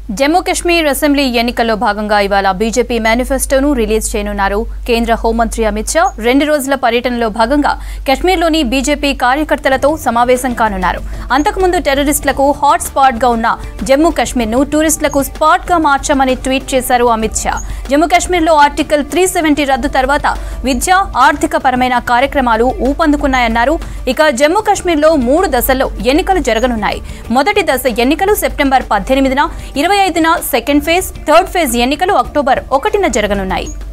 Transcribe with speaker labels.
Speaker 1: Jammu Kashmir assembly ఎన్నికల్లో భాగంగా ఇవాళ బీజేపీ మేనిఫెస్టోను రిలీజ్ చేయనున్నారు కేంద్ర హోంమంత్రి అమిత్ షా రెండు రోజుల పర్యటనలో భాగంగా కశ్మీర్లోని బీజేపీ కార్యకర్తలతో సమావేశం కానున్నారు అంతకుముందు టెర్రరిస్టులకు హాట్ స్పాట్ గా ఉన్న జమ్మూ కాశ్మీర్ను టూరిస్టులకు స్పాట్ గా మార్చామని ట్వీట్ చేశారు అమిత్ షా జమ్మూ కాశ్మీర్లో ఆర్టికల్ త్రీ సెవెంటీ రద్దు తర్వాత విద్య ఆర్థిక పరమైన కార్యక్రమాలు ఊపందుకున్నాయన్నారు ఇక జమ్మూ కాశ్మీర్లో మూడు దశల్లో ఎన్నికలు జరగనున్నాయి మొదటి దశ ఎన్నికలు సెప్టెంబర్ పద్దెనిమిదిన ఇరవై ఐదున సెకండ్ ఫేజ్ థర్డ్ ఫేజ్ ఎన్నికలు అక్టోబర్ ఒకటిన జరగనున్నాయి